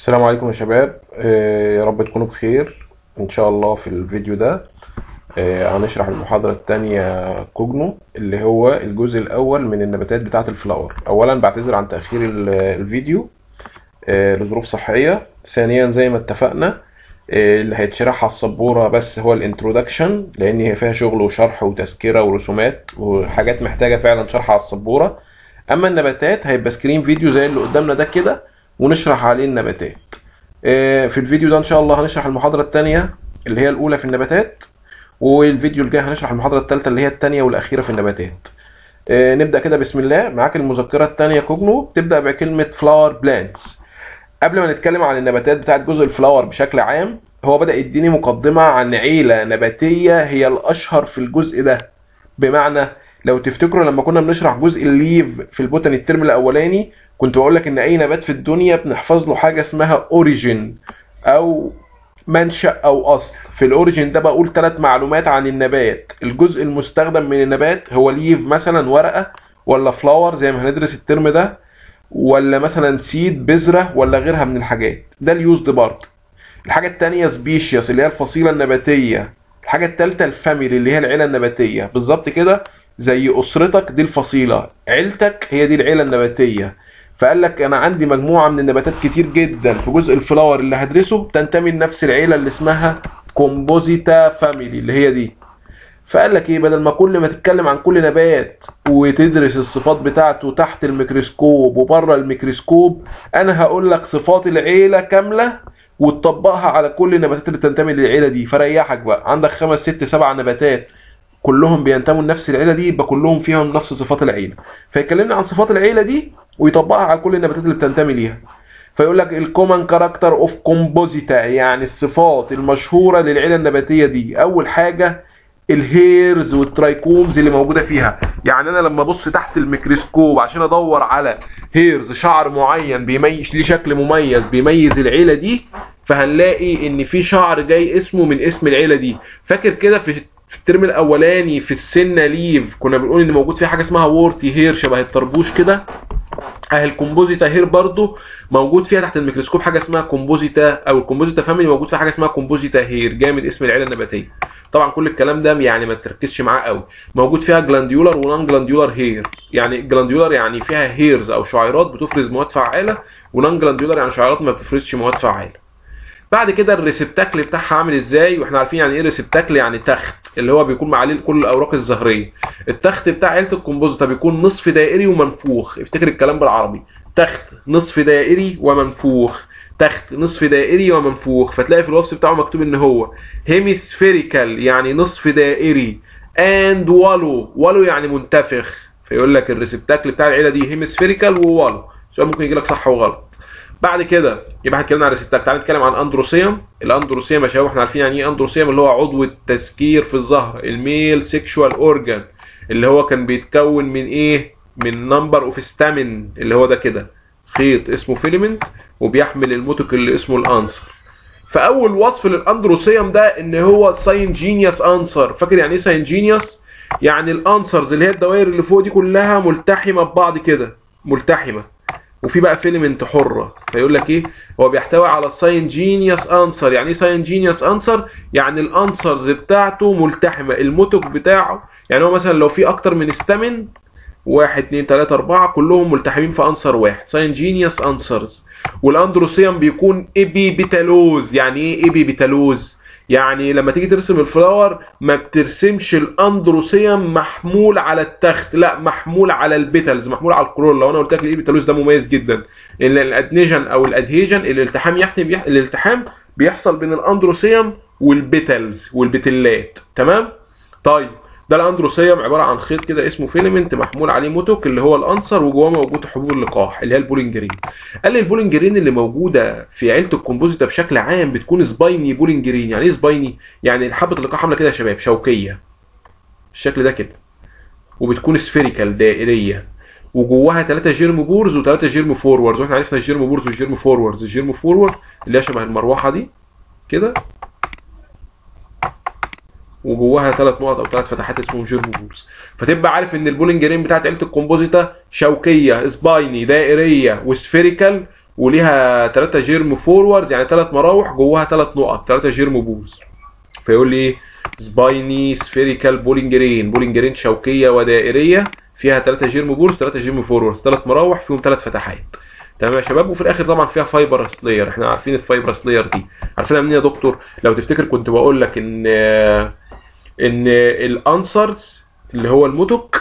السلام عليكم يا شباب آه، يا رب تكونوا بخير ان شاء الله في الفيديو ده آه، هنشرح المحاضرة التانية كوجنو اللي هو الجزء الاول من النباتات بتاعة الفلاور اولا بعتذر عن تأخير ال- الفيديو آه، لظروف صحية ثانيا زي ما اتفقنا آه، اللي هيتشرح على السبورة بس هو الانترودكشن لان هي فيها شغل وشرح وتذكرة ورسومات وحاجات محتاجة فعلا شرح على السبورة اما النباتات هيبقى سكرين فيديو زي اللي قدامنا ده كده ونشرح عليه النباتات آه، في الفيديو ده ان شاء الله هنشرح المحاضرة التانية اللي هي الاولى في النباتات والفيديو الجاي هنشرح المحاضرة التالتة اللي هي التانية والاخيرة في النباتات آه، نبدأ كده بسم الله معاك المذكرة التانية كوجنو تبدأ بكلمة فلاور بلانتس قبل ما نتكلم عن النباتات بتاعت جزء الفلاور بشكل عام هو بدأ يديني مقدمة عن عيلة نباتية هي الأشهر في الجزء ده بمعنى لو تفتكروا لما كنا بنشرح جزء الليف في البوتاني الترم الأولاني كنت بقول لك إن أي نبات في الدنيا بنحفظ له حاجة اسمها أوريجين أو منشأ أو أصل في الأوريجين ده بقول ثلاث معلومات عن النبات الجزء المستخدم من النبات هو ليف مثلا ورقة ولا فلاور زي ما هندرس الترم ده ولا مثلا سيد بذرة ولا غيرها من الحاجات ده اليوزد بارت الحاجة التانية سبيشيوس اللي هي الفصيلة النباتية الحاجة التالتة الفاميلي اللي هي العيلة النباتية بالظبط كده زي أسرتك دي الفصيلة عيلتك هي دي العيلة النباتية فقال لك أنا عندي مجموعة من النباتات كتير جدا في جزء الفلاور اللي هدرسه تنتمي لنفس العيلة اللي اسمها كومبوزيتا فاميلي اللي هي دي فقال لك ايه بدل ما كل ما تتكلم عن كل نبات وتدرس الصفات بتاعته تحت الميكروسكوب وبره الميكروسكوب انا هقول لك صفات العيله كامله وتطبقها على كل النباتات اللي بتنتمي للعيله دي فريحك بقى عندك خمس ست سبع نباتات كلهم بينتموا لنفس العيله دي يبقى كلهم فيهم نفس صفات العيله فيكلمنا عن صفات العيله دي ويطبقها على كل النباتات اللي بتنتمي ليها فيقول لك الكومن كاركتر اوف كومبوزيتا يعني الصفات المشهوره للعيله النباتيه دي اول حاجه الهيرز والترايكومز اللي موجوده فيها يعني انا لما ابص تحت الميكروسكوب عشان ادور على هيرز شعر معين بيميز ليه شكل مميز بيميز العيله دي فهنلاقي ان في شعر جاي اسمه من اسم العيله دي فاكر كده في في الترم الاولاني في السنه ليف كنا بنقول ان موجود فيه حاجه اسمها وورتي هير شبه الطربوش كده اهي الكومبوزيتا هير برضو موجود فيها تحت الميكروسكوب حاجه اسمها كومبوزيتا او الكومبوزيتا فاميلي موجود فيها حاجه اسمها كومبوزيتا هير جايه من اسم العيله النباتيه طبعا كل الكلام ده يعني ما تركزش معاه قوي موجود فيها جلانديولار ونان جلانديولار هير يعني جلانديولار يعني فيها هيرز او شعيرات بتفرز مواد فعاله ونان جلانديولار يعني شعيرات ما بتفرزش مواد فعاله بعد كده الريسبتاكل بتاعها عامل ازاي واحنا عارفين يعني ايه ريسبتاكل يعني تخت اللي هو بيكون عليه كل الاوراق الزهريه التخت بتاع عيله الكومبوزيتا بيكون نصف دائري ومنفوخ افتكر الكلام بالعربي تخت نصف دائري ومنفوخ تخت نصف دائري ومنفوخ فتلاقي في الوصف بتاعه مكتوب ان هو هيميسفيريكال يعني نصف دائري اند والو والو يعني منتفخ فيقول لك الريسبتاكل بتاع العيله دي هيميسفيريكال ووالو السؤال ممكن يجي لك صح وغلط بعد كده يبقى هنتكلم عن الريسبتاكل تعالى نتكلم عن اندروسيوم الاندروسيوم يا شباب احنا عارفين يعني ايه اندروسيوم اللي هو عضو التذكير في الزهر الميل سيكشوال اورجان اللي هو كان بيتكون من ايه من نمبر اوف ستامين اللي هو ده كده خيط اسمه فيلمنت وبيحمل الموتوك اللي اسمه الانسر فاول وصف للاندروسيوم ده ان هو ساينجينيوس انسر فاكر يعني ايه ساينجينيوس يعني الانسرز اللي هي الدوائر اللي فوق دي كلها ملتحمه ببعض كده ملتحمه وفي بقى فيلمنت حره فيقول لك ايه هو بيحتوي على الساينجينيوس انسر يعني ايه ساينجينيوس انسر يعني الانسرز بتاعته ملتحمه الموتوك بتاعه يعني هو مثلا لو في اكتر من ستامين واحد اتنين تلاتة أربعة كلهم ملتحمين في أنسر واحد ساينجينيوس أنسرز والأندروسيوم بيكون إبي بيتالوز يعني إيه إبي بيتالوز؟ يعني لما تيجي ترسم الفلاور ما بترسمش الاندروسيوم محمول على التخت لا محمول على البيتلز محمول على الكرول لو انا قلت لك الايه بيتالوز ده مميز جدا ان الادنيجن او الادهيجن الالتحام يحتم بيح... الالتحام بيحصل بين الاندروسيوم والبيتلز والبتلات تمام طيب ده الاندروسيوم عباره عن خيط كده اسمه فيلمنت محمول عليه موتوك اللي هو الانسر وجواه موجود حبوب اللقاح اللي هي البولينجرين قال لي البولينجرين اللي موجوده في عيله الكومبوزيتا بشكل عام بتكون سبايني بولينجرين يعني ايه سبايني يعني حبه اللقاح عامله كده يا شباب شوكيه بالشكل ده كده وبتكون سفيريكال دائريه وجواها ثلاثة جيرم بورز وثلاثة جيرم فورورز واحنا عرفنا الجيرم بورز والجيرم فورورز الجيرم فورورد اللي هي شبه المروحه دي كده وجواها ثلاث نقط او ثلاث فتحات اسمهم جيرم بورز فتبقى عارف ان البولينج رين بتاعت عيله الكومبوزيتا شوكيه سبايني دائريه وسفيريكال وليها 3 جيرم فورورز يعني 3 مراوح جواها 3 نقط 3 جيرم بوز فيقول لي ايه سبايني سفيريكال بولينجرين بولينجرين شوكيه ودائريه فيها 3 جيرم بورز 3 جيرم فورورز 3 مراوح فيهم 3 فتحات تمام يا شباب وفي الاخر طبعا فيها فايبرس لاير احنا عارفين الفايبرس لاير دي عارفينها منين يا دكتور لو تفتكر كنت بقول لك ان ان الانسرز اللي هو الموتوك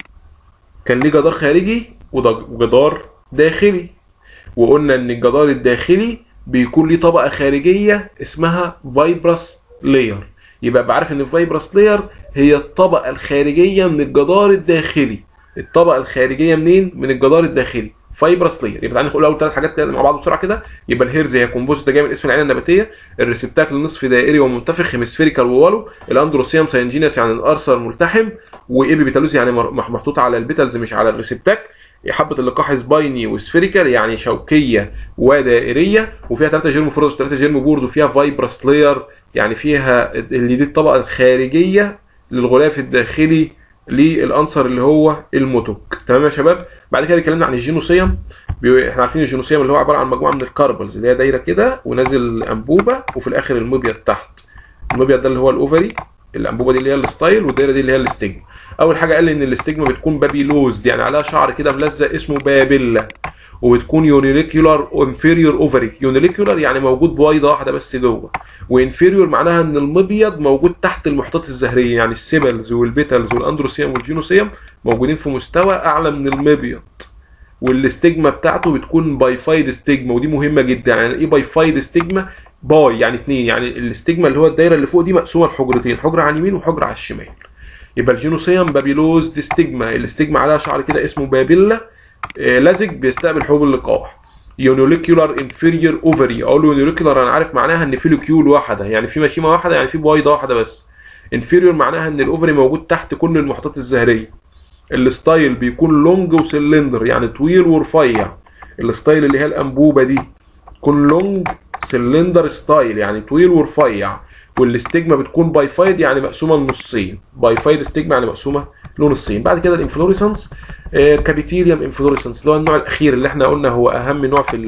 كان ليه جدار خارجي وجدار داخلي وقلنا ان الجدار الداخلي بيكون ليه طبقه خارجيه اسمها فايبرس لاير يبقى بعرف ان الفايبرس لاير هي الطبقه الخارجيه من الجدار الداخلي الطبقه الخارجيه منين من الجدار الداخلي فايبرس لاير يبقى تعالى نقول اول ثلاث حاجات كده مع بعض بسرعه كده يبقى الهيرز هي كومبوزيت ده جاي من اسم العينه النباتيه الريسبتاكل نصف دائري ومنتفخ هيمسفيريكال ووالو الاندروسيوم ساينجينيس يعني الارثر ملتحم وايبي بيتالوز يعني محطوط على البيتلز مش على الريسبتاك حبه اللقاح سبايني وسفيريكال يعني شوكيه ودائريه وفيها 3 جيرم فروز 3 جيرم بورز وفيها فايبرس لاير يعني فيها اللي دي الطبقه الخارجيه للغلاف الداخلي للانسر اللي هو الموتوك تمام يا شباب بعد كده اتكلمنا عن الجينوسيوم بي... احنا عارفين الجينوسيوم اللي هو عباره عن مجموعه من الكاربلز اللي هي دايره كده ونازل انبوبه وفي الاخر المبيض تحت المبيض ده اللي هو الاوفري الانبوبه دي اللي هي الستايل والدايره دي اللي هي الاستجما اول حاجه قال لي ان الاستجما بتكون بابيلوز يعني عليها شعر كده ملزق اسمه بابيلا وبتكون يونيليكيولار انفيريور اوفري يونيليكيولار يعني موجود بويضه واحده بس جوه وانفيريور معناها ان المبيض موجود تحت المحيطات الزهريه يعني السيبلز والبيتلز والاندروسيوم والجينوسيوم موجودين في مستوى اعلى من المبيض والاستجما بتاعته بتكون بايفايد استجما ودي مهمه جدا يعني ايه بايفايد استجما باي يعني اثنين يعني الاستجما اللي هو الدايره اللي فوق دي مقسومه لحجرتين حجره على اليمين وحجره على الشمال يبقى الجينوسيوم بابيلوز دي استجما الاستجما عليها شعر كده اسمه بابيلا آه لزج بيستقبل حبوب اللقاح يونوليكيولار انفيريور اوفري اقول له يونوليكيولار انا عارف معناها ان فيلوكيول واحده يعني في مشيمه واحده يعني في بويضه واحده بس انفيريور معناها ان الاوفري موجود تحت كل المحيطات الزهريه الستايل بيكون لونج وسلندر يعني طويل ورفيع الستايل اللي هي الانبوبه دي تكون لونج سلندر ستايل يعني طويل ورفيع والاستجما بتكون بايفايد يعني مقسومه لنصين بايفايد استجما يعني مقسومه لنصين بعد كده الانفلوريسنس آه كابيتيريوم انفلوريسنس اللي هو النوع الاخير اللي احنا قلنا هو اهم نوع في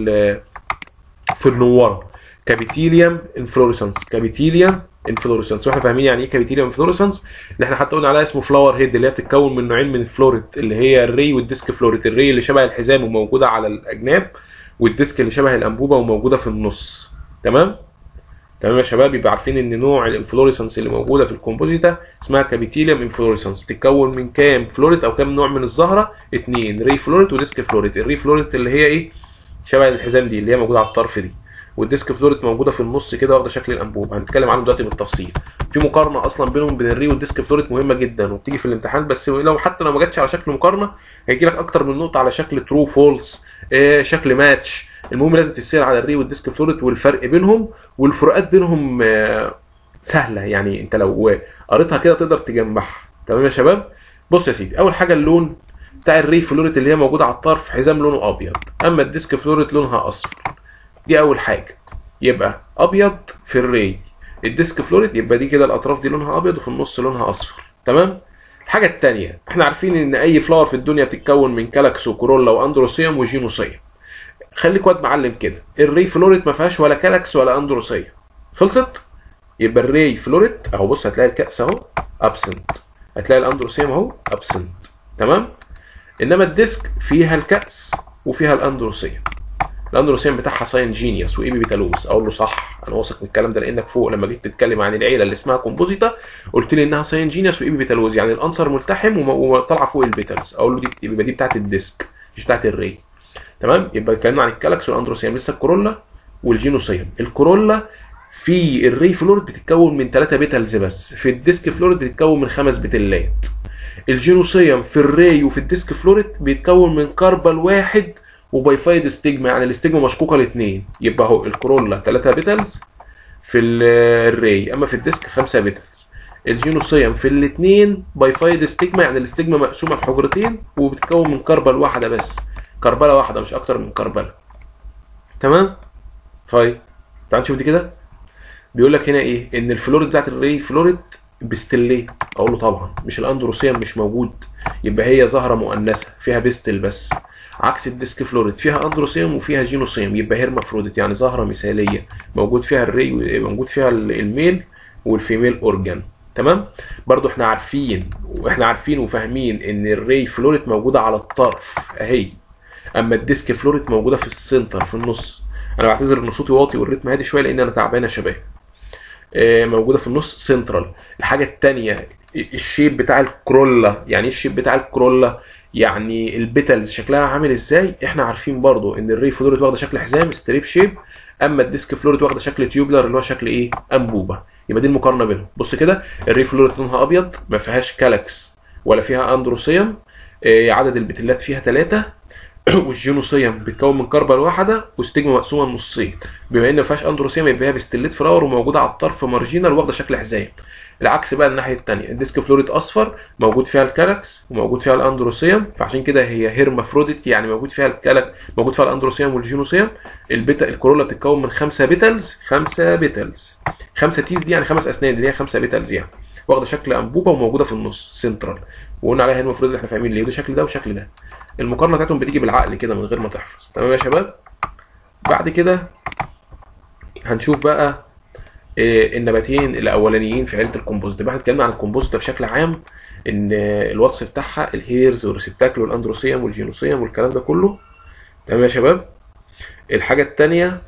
في النواره كابيتيريوم انفلوريسنس كابيتيريوم انفلوريسنس واحنا فاهمين يعني ايه كابيتيريوم انفلوريسنس اللي احنا حتى قلنا عليها اسمه فلاور هيد اللي هي بتتكون من نوعين من الفلوريت اللي هي الري والديسك فلوريت الري اللي شبه الحزام وموجوده على الاجناب والديسك اللي شبه الانبوبه وموجوده في النص تمام تمام يا شباب يبقى عارفين ان نوع الانفلوريسنس اللي موجوده في الكومبوزيتا اسمها كابيتيليوم انفلوريسنس بتتكون من كام فلوريت او كام نوع من الزهره اثنين ري فلوريت وديسك فلوريت الري فلوريت اللي هي ايه شبه الحزام دي اللي هي موجوده على الطرف دي والديسك فلوريت موجوده في النص كده واخده شكل الانبوب هنتكلم عنهم دلوقتي بالتفصيل في مقارنه اصلا بينهم بين الري والديسك فلوريت مهمه جدا وبتيجي في الامتحان بس لو حتى لو ما جاتش على شكل مقارنه هيجي لك اكتر من نقطه على شكل ترو فولس آه شكل ماتش المهم لازم تسال على الري والديسك فلوريت والفرق بينهم والفروقات بينهم آه سهله يعني انت لو قريتها كده تقدر تجمعها تمام يا شباب بص يا سيدي اول حاجه اللون بتاع الري فلوريت اللي هي موجوده على الطرف حزام لونه ابيض اما الديسك فلوريت لونها اصفر دي اول حاجه يبقى ابيض في الري الديسك فلوريت يبقى دي كده الاطراف دي لونها ابيض وفي النص لونها اصفر تمام الحاجه الثانيه احنا عارفين ان اي فلاور في الدنيا بتتكون من كالاكس وكورولا واندروسيوم وجينوسيوم خليك واد معلم كده الري فلوريت ما فيهاش ولا كالاكس ولا اندروسيوم خلصت يبقى الري فلوريت اهو بص هتلاقي الكاس اهو ابسنت هتلاقي الاندروسيوم اهو ابسنت تمام انما الديسك فيها الكاس وفيها الاندروسيوم الاندروسيوم بتاعها ساين جينيوس وايبي بيتالوز اقول له صح انا واثق من الكلام ده لانك فوق لما جيت تتكلم عن العيله اللي اسمها كومبوزيتا قلت لي انها ساين جينيوس وايبي بيتالوز يعني الانسر ملتحم وطالعه فوق البيتلز اقول له دي يبقى دي بتاعت الديسك مش بتاعت الري تمام يبقى اتكلمنا عن الكالاكس والاندروسيوم لسه الكورولا والجينوسيوم الكورولا في الري فلوريد بتتكون من 3 بيتلز بس في الديسك فلوريد بتتكون من خمس بتلات الجينوسيوم في الري وفي الديسك فلوريد بيتكون من كربل واحد وبايفايد ستيجما يعني الاستجما مشقوقه لاثنين يبقى اهو الكورولا 3 بيتلز في الري اما في الديسك 5 بيتلز الجينوسيوم في الاثنين بايفايد ستيجما يعني الاستجما مقسومه لحجرتين وبتتكون من كربل واحده بس كربله واحده مش اكتر من كربله تمام طيب تعال نشوف دي كده بيقول لك هنا ايه ان الفلوريد بتاعت الري فلوريد بستليت اقول له طبعا مش الاندروسيوم مش موجود يبقى هي زهره مؤنثه فيها بستل بس عكس الديسك فلوريد فيها اندروسيوم وفيها جينوسيوم يبقى هيرمافروديت يعني زهره مثاليه موجود فيها الري موجود فيها الميل والفيميل اورجان تمام برضو احنا عارفين واحنا عارفين وفاهمين ان الري فلوريت موجوده على الطرف اهي اما الديسك فلوريت موجوده في السنتر في النص انا بعتذر ان صوتي واطي والريتم هادي شويه لان انا تعبان يا شباب آه، موجوده في النص سنترال الحاجه الثانيه الشيب بتاع الكرولا يعني ايه الشيب بتاع الكرولا يعني البيتلز شكلها عامل ازاي احنا عارفين برضو ان الري فلوريت واخده شكل حزام ستريب شيب اما الديسك فلوريت واخده شكل تيوبلر اللي هو شكل ايه انبوبه يبقى دي المقارنه بينهم بص كده الري فلوريت لونها ابيض ما فيهاش كالكس ولا فيها اندروسيوم آه، عدد البتلات فيها ثلاثة والجينوسيوم بيتكون من كربل واحده وستجما مقسومه نصين بما ان ما فيهاش اندروسيوم يبقى هي بستليت فلاور وموجوده على الطرف مارجينال واخده شكل حزام العكس بقى الناحيه الثانيه الديسك فلوريت اصفر موجود فيها الكالكس وموجود فيها الاندروسيوم فعشان كده هي هيرمافروديت يعني موجود فيها الكالك موجود فيها الاندروسيوم والجينوسيوم البيتا الكورولا بتتكون من خمسه بيتلز خمسه بيتلز خمسه تيز دي يعني خمس اسنان اللي هي خمسه بيتلز يعني واخده شكل انبوبه وموجوده في النص سنترال وقلنا عليها هيرمافروديت احنا فاهمين ليه ده شكل ده وشكل ده المقارنه بتاعتهم بتيجي بالعقل كده من غير ما تحفظ تمام يا شباب بعد كده هنشوف بقى آه، النباتين الاولانيين في عيله الكومبوزيت بقى اتكلمنا عن الكومبوزيت بشكل عام ان الوصف بتاعها الهيرز والريسبتاكل والاندروسيوم والجينوسيوم والكلام ده كله تمام يا شباب الحاجه الثانيه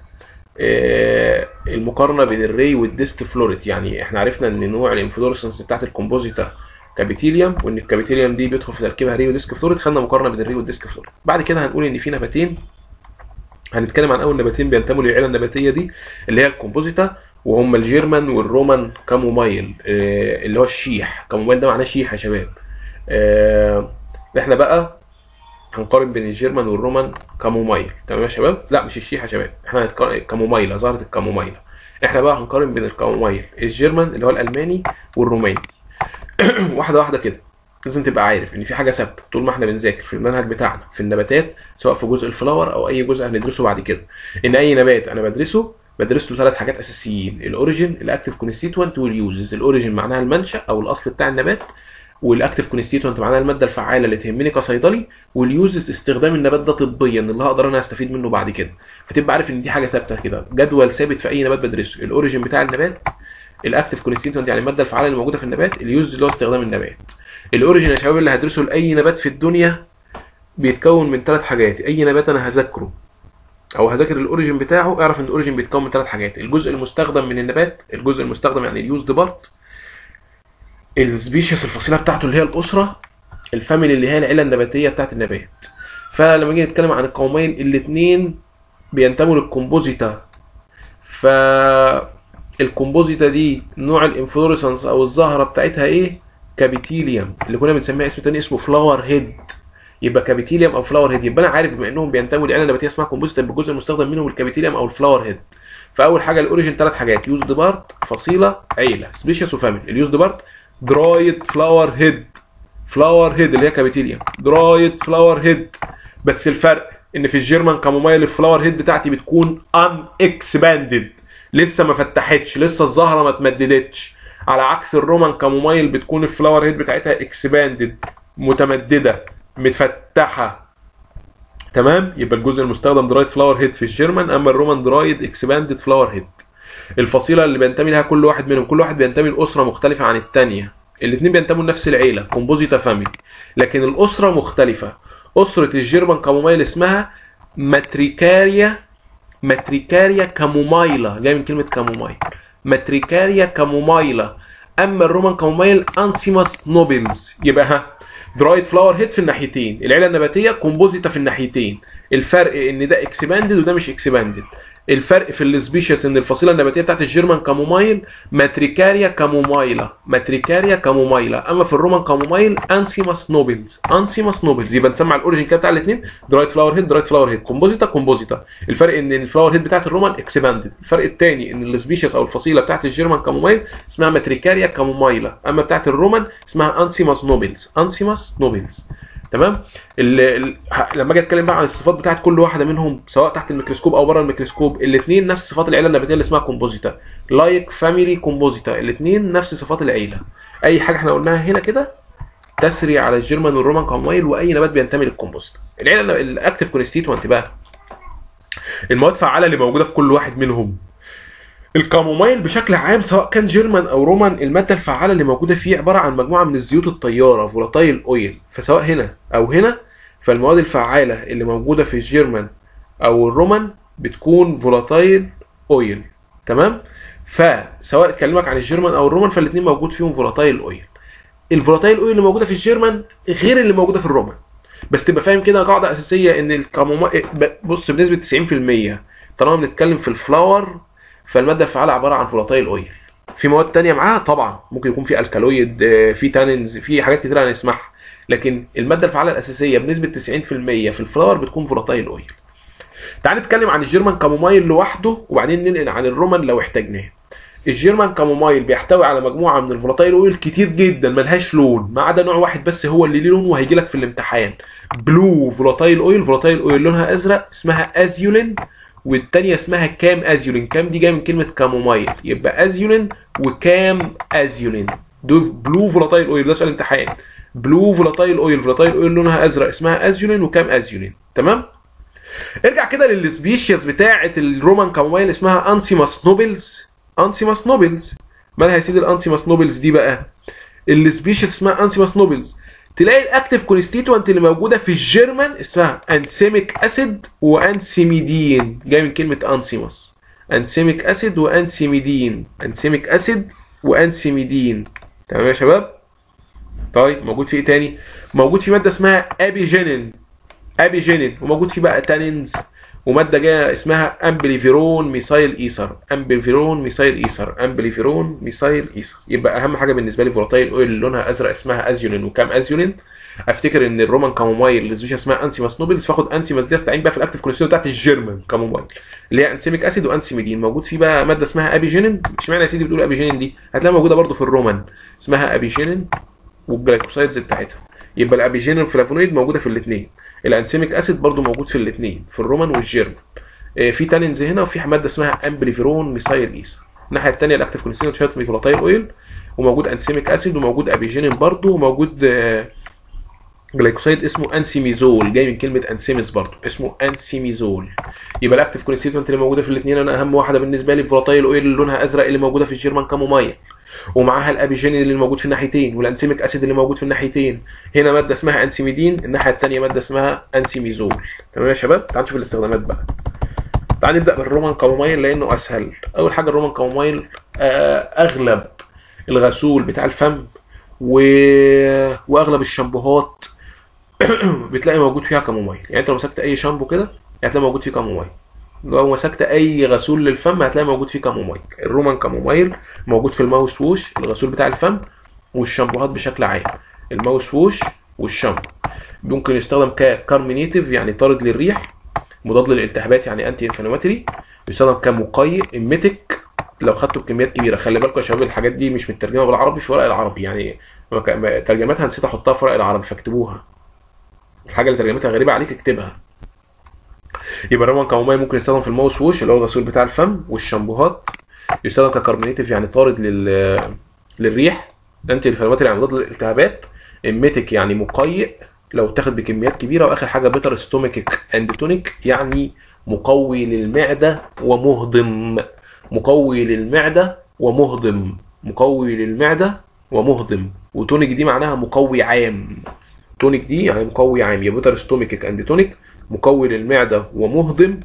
المقارنه بين الري والديسك فلوريت يعني احنا عرفنا ان نوع الانفلورسنس بتاعت الكومبوزيتا كابيتيليوم وان الكابيتيليوم دي بيدخل في تركيبها ري وديسك فلوريت خدنا مقارنه بين الري والديسك فلوريت بعد كده هنقول ان في نباتين هنتكلم عن اول نباتين بينتموا للعيله النباتيه دي اللي هي الكومبوزيتا وهم الجيرمان والرومان كامومايل آه، اللي هو الشيح كامومايل ده معناه شيح يا شباب آه، احنا بقى هنقارن بين الجيرمان والرومان كامومايل تمام يا شباب لا مش الشيح يا شباب احنا هنتقارن كامومايلا زهره الكامومايلا احنا بقى هنقارن بين الكامومايل الجيرمان اللي هو الالماني والروماني واحده واحده كده لازم تبقى عارف ان في حاجه ثابته طول ما احنا بنذاكر في المنهج بتاعنا في النباتات سواء في جزء الفلاور او اي جزء هندرسه بعد كده ان اي نبات انا بدرسه بدرس له ثلاث حاجات اساسيين الاوريجين الاكتيف كونستيتوينت واليوزز الاوريجين معناها المنشا او الاصل بتاع النبات والاكتيف كونستيتوينت معناها الماده الفعاله اللي تهمني كصيدلي واليوزز استخدام النبات ده طبيا اللي هقدر انا استفيد منه بعد كده فتبقى عارف ان دي حاجه ثابته كده جدول ثابت في اي نبات بدرسه الاوريجين بتاع النبات الاكتيف كونستيتوينت يعني الماده الفعاله اللي موجوده في النبات اليوز اللي هو استخدام النبات الاوريجين يا شباب اللي هدرسه لاي نبات في الدنيا بيتكون من ثلاث حاجات اي نبات انا هذاكره او هذاكر الاوريجين بتاعه اعرف ان الاوريجين بيتكون من ثلاث حاجات الجزء المستخدم من النبات الجزء المستخدم يعني اليوزد بارت السبيشيس الفصيله بتاعته اللي هي الاسره الفاميلي اللي هي العيله النباتيه بتاعت النبات فلما نيجي نتكلم عن القومين الاثنين بينتموا للكومبوزيتا ف الكومبوزيتا دي نوع الانفلوريسنس او الزهره بتاعتها ايه كابيتيليوم اللي كنا بنسميها اسم تاني اسمه فلاور هيد يبقى كابيتيليوم او فلاور هيد يبقى انا عارف بما انهم بينتموا لعيله نباتيه اسمها كومبوزيتا يبقى الجزء المستخدم منهم الكابيتيليوم او الفلاور هيد فاول حاجه الاوريجين ثلاث حاجات يوزد بارت فصيله عيله سبيشيس وفاميلي اليوزد بارت درايد فلاور هيد فلاور هيد اللي هي كابيتيليوم درايد فلاور هيد بس الفرق ان في الجيرمان كامومايل الفلاور هيد بتاعتي بتكون ان اكسباندد لسه ما فتحتش لسه الزهره ما اتمددتش على عكس الرومان كامومايل بتكون الفلاور هيد بتاعتها اكسباندد متمدده متفتحه تمام يبقى الجزء المستخدم درايد فلاور هيد في الجيرمان اما الرومان درايد اكسباندد فلاور هيد الفصيله اللي بينتمي لها كل واحد منهم كل واحد بينتمي لاسره مختلفه عن الثانيه الاثنين بينتموا لنفس العيله كومبوزيتا فاميلي لكن الاسره مختلفه اسره الجيرمان كامومايل اسمها ماتريكاريا ماتريكاريا كامومايلا جاي من كلمه كامومايل ماتريكاريا كامومايلا اما الرومان كامومايل انسيماس نوبلز يبقى ها درايد فلاور هيد في الناحيتين العيله النباتيه كومبوزيتا في الناحيتين الفرق ان ده اكسباندد وده مش اكسباندد الفرق في السبيشيس ان الفصيله النباتيه بتاعت الجيرمان كامومايل ماتريكاريا كامومايلا ماتريكاريا كامومايلا اما في الرومان كامومايل انسيماس نوبلز انسيماس نوبلز يبقى نسمع الاوريجين كده بتاع الاثنين درايد فلاور هيد درايد فلاور هيد كومبوزيتا كومبوزيتا الفرق ان الفلاور هيد بتاعت الرومان اكسباندد الفرق الثاني ان السبيشيس او الفصيله بتاعت الجيرمان كامومايل اسمها ماتريكاريا كامومايلا اما بتاعت الرومان اسمها انسيماس نوبلز انسيماس نوبلز تمام ال ال لما اجي اتكلم بقى عن الصفات بتاعت كل واحده منهم سواء تحت الميكروسكوب او بره الميكروسكوب الاثنين نفس صفات العيله النباتيه اللي اسمها كومبوزيتا لايك فاميلي كومبوزيتا الاثنين نفس صفات العيله اي حاجه احنا قلناها هنا كده تسري على الجيرمان والرومان كامومايل واي نبات بينتمي للكومبوست العيله الاكتف كونستيتوانت بقى المواد الفعاله اللي موجوده في كل واحد منهم الكامومايل بشكل عام سواء كان جيرمان او رومان الماده الفعاله اللي موجوده فيه عباره عن مجموعه من الزيوت الطياره فولاتايل اويل فسواء هنا او هنا فالمواد الفعاله اللي موجوده في الجيرمان او الرومان بتكون فولاتايل اويل تمام فسواء اتكلمك عن الجيرمان او الرومان فالاثنين موجود فيهم فولاتايل اويل الفولاتايل اويل اللي موجوده في الجيرمان غير اللي موجوده في الرومان بس تبقى فاهم كده قاعده اساسيه ان الكامومايل بص بنسبه 90% طالما بنتكلم في الفلاور فالماده الفعاله عباره عن فولاتايل اويل في مواد تانية معاها طبعا ممكن يكون في الكالويد في تانينز في حاجات كتير هنسمعها لكن الماده الفعاله الاساسيه بنسبه 90% في الفلاور بتكون فولاتايل اويل تعال نتكلم عن الجيرمان كامومايل لوحده وبعدين ننقل عن الرومان لو احتاجناه الجيرمان كامومايل بيحتوي على مجموعه من الفولاتايل اويل كتير جدا ملهاش لون ما عدا نوع واحد بس هو اللي ليه لون وهيجي لك في الامتحان بلو فولاتايل اويل فولاتايل اويل لونها ازرق اسمها ازيولين والتانية اسمها كام ازيولين كام دي جايه من كلمه كامومايل يبقى ازيولين وكام ازيولين دول بلو فولاتايل اويل ده سؤال امتحان بلو فولاتايل اويل فولاتايل اويل لونها ازرق اسمها ازيولين وكام ازيولين تمام ارجع كده للسبيشيز بتاعه الرومان كامومايل اسمها انسيماس نوبلز انسيماس نوبلز مالها يا سيدي الانسيماس نوبلز دي بقى السبيشيز اسمها انسيماس نوبلز تلاقي الاكتيف كونستيتوانت اللي موجوده في الجيرمان اسمها انسيميك اسيد وانسيميدين جاي من كلمه انسيماس انسيميك اسيد وانسيميدين انسيميك اسيد وانسيميدين تمام يا شباب طيب موجود في ايه تاني موجود في ماده اسمها ابيجينين ابيجينين وموجود فيه بقى تانينز وماده جايه اسمها امبليفيرون ميثايل ايثر امبليفيرون ميثايل ايثر امبليفيرون ميثايل ايثر يبقى اهم حاجه بالنسبه لي فولاتايل اويل اللي لونها ازرق اسمها ازيولين وكام ازيولين افتكر ان الرومان كامومايل اللي اسمها انسيماس نوبلز فاخد انسيماس دي استعين بقى في الاكتيف كونستيتوينت بتاعت الجيرمان كامومايل اللي هي انسيميك اسيد وانسيميدين موجود فيه بقى ماده اسمها ابيجينين اشمعنى يا سيدي بتقول ابيجينين دي هتلاقيها موجوده برده في الرومان اسمها ابيجينين والجلايكوسايدز بتاعتها يبقى الابيجينين فلافونويد موجوده في الاثنين الانسيميك اسيد برضو موجود في الاثنين في الرومان والجيرمان في تانينز هنا وفي ماده اسمها امبليفيرون ميثايل ايثر الناحيه الثانيه الاكتيف كونستيتوينت شويه ميثولاتايل اويل وموجود انسيميك اسيد وموجود ابيجينين برضو وموجود جلايكوسايد اسمه انسيميزول جاي من كلمه انسيميز برضو اسمه انسيميزول يبقى الاكتيف كونستيتوينت اللي موجوده في الاثنين انا اهم واحده بالنسبه لي فولاتايل اويل اللي لونها ازرق اللي موجوده في الجيرمان كامومايل ومعاها الابيجينين اللي موجود في الناحيتين والانسيميك اسيد اللي موجود في الناحيتين هنا ماده اسمها انسيميدين الناحيه الثانيه ماده اسمها انسيميزول تمام يا شباب تعالوا نشوف الاستخدامات بقى تعال نبدا بالرومان كامومايل لانه اسهل اول حاجه الرومان كامومايل اغلب الغسول بتاع الفم و... واغلب الشامبوهات بتلاقي موجود فيها كامومايل يعني انت لو مسكت اي شامبو كده هتلاقي موجود فيه كامومايل لو مسكت اي غسول للفم هتلاقي موجود فيه كامومايل الرومان كامومايل موجود في الماوس ووش الغسول بتاع الفم والشامبوهات بشكل عام الماوس ووش والشامبو ممكن يستخدم ككارمينيتيف يعني طارد للريح مضاد للالتهابات يعني انتي انفلاماتوري يستخدم كمقيء اميتك لو خدته بكميات كبيره خلي بالكم يا شباب الحاجات دي مش مترجمه بالعربي في ورق العربي يعني ترجمتها نسيت احطها في ورق العربي فاكتبوها الحاجه اللي ترجمتها غريبه عليك اكتبها يبقى الرومان كامومايل ممكن يستخدم في الماوس ووش اللي هو الغسول بتاع الفم والشامبوهات يستخدم ككاربونيتيف يعني طارد لل للريح انتي انفلاماتوري يعني مضاد للالتهابات اميتك يعني مقيء لو اتاخد بكميات كبيره واخر حاجه بيتر ستوميك اند تونيك يعني مقوي للمعده ومهضم مقوي للمعده ومهضم مقوي للمعده ومهضم وتونيك دي معناها مقوي عام تونيك دي يعني مقوي عام يا بيتر ستوميك اند تونيك مقوي للمعده ومهضم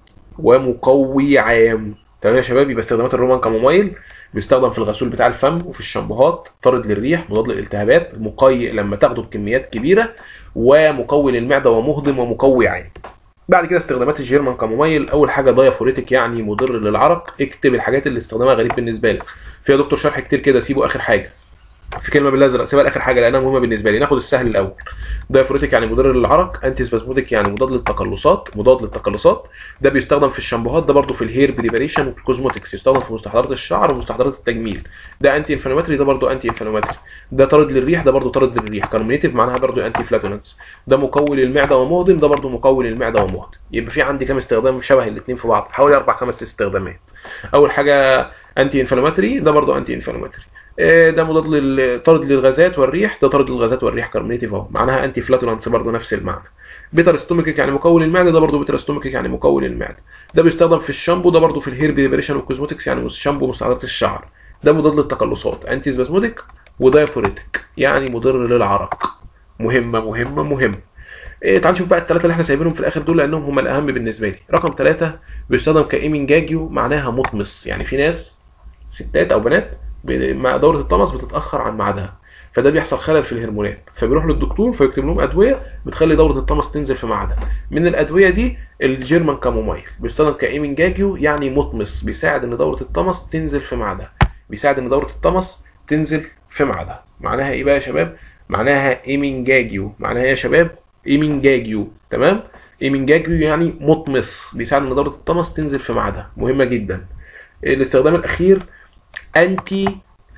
ومقوي عام تمام يا شباب يبقى استخدامات الرومان كامومايل بيستخدم في الغسول بتاع الفم وفي الشامبوهات طارد للريح مضاد للالتهابات مقيء لما تاخده بكميات كبيره ومقوي للمعده ومهضم ومقوي عام بعد كده استخدامات الجيرمان كامومايل اول حاجه دايافوريتك يعني مضر للعرق اكتب الحاجات اللي استخدامها غريب بالنسبه لك فيها دكتور شرح كتير كده سيبه اخر حاجه في كلمه بالازرق سيبها لاخر حاجه لانها مهمه بالنسبه لي ناخد السهل الاول دايفوريتك يعني مضر للعرق انتي سبازموديك يعني مضاد للتقلصات مضاد للتقلصات ده بيستخدم في الشامبوهات ده برضه في الهير بريباريشن والكوزموتكس يستخدم في مستحضرات الشعر ومستحضرات التجميل ده انتي انفلاماتري ده برضه انتي انفلاماتري ده طارد للريح ده برضه طارد للريح كارمينيتيف معناها برضه انتي فلاتونانس ده مقوي للمعده ومهضم ده برضه مقوي للمعده ومهضم يبقى في عندي كام استخدام شبه الاثنين في بعض حوالي اربع خمس استخدامات اول حاجه انتي انفلاماتري ده برضه انتي انفلاماتري آه، ده مضاد لل... طارد للغازات والريح ده طارد للغازات والريح كاربونيتيف اهو معناها انتي فلاتولانس برضه نفس المعنى بيتر ستوميكيك يعني مكون المعده ده برضه بيتر ستوميكيك يعني مكون المعده ده بيستخدم في الشامبو ده برضه في الهير بريبريشن والكوزموتكس يعني شامبو مستحضرات الشعر ده مضاد للتقلصات انتي سباسموديك ودايفوريتك يعني مضر للعرق مهمه مهمه مهمه إيه تعال نشوف بقى الثلاثه اللي احنا سايبينهم في الاخر دول لانهم هم الاهم بالنسبه لي رقم ثلاثة بيستخدم كايمنجاجيو معناها مطمس يعني في ناس ستات او بنات ب- مع دوره الطمس بتتاخر عن ميعادها فده بيحصل خلل في الهرمونات فبيروح للدكتور فيكتب لهم ادويه بتخلي دوره الطمس تنزل في ميعادها من الادويه دي الجيرمان كامومايل بيستخدم كايمنجاجيو يعني مطمس بيساعد ان دوره الطمس تنزل في ميعادها بيساعد ان دوره الطمس تنزل في ميعادها معناها ايه بقى يا شباب معناها ايمنجاجيو معناها ايه يا شباب ايمنجاجيو تمام ايمنجاجيو يعني مطمس بيساعد ان دوره الطمس تنزل في ميعادها مهمه جدا الاستخدام الاخير انتي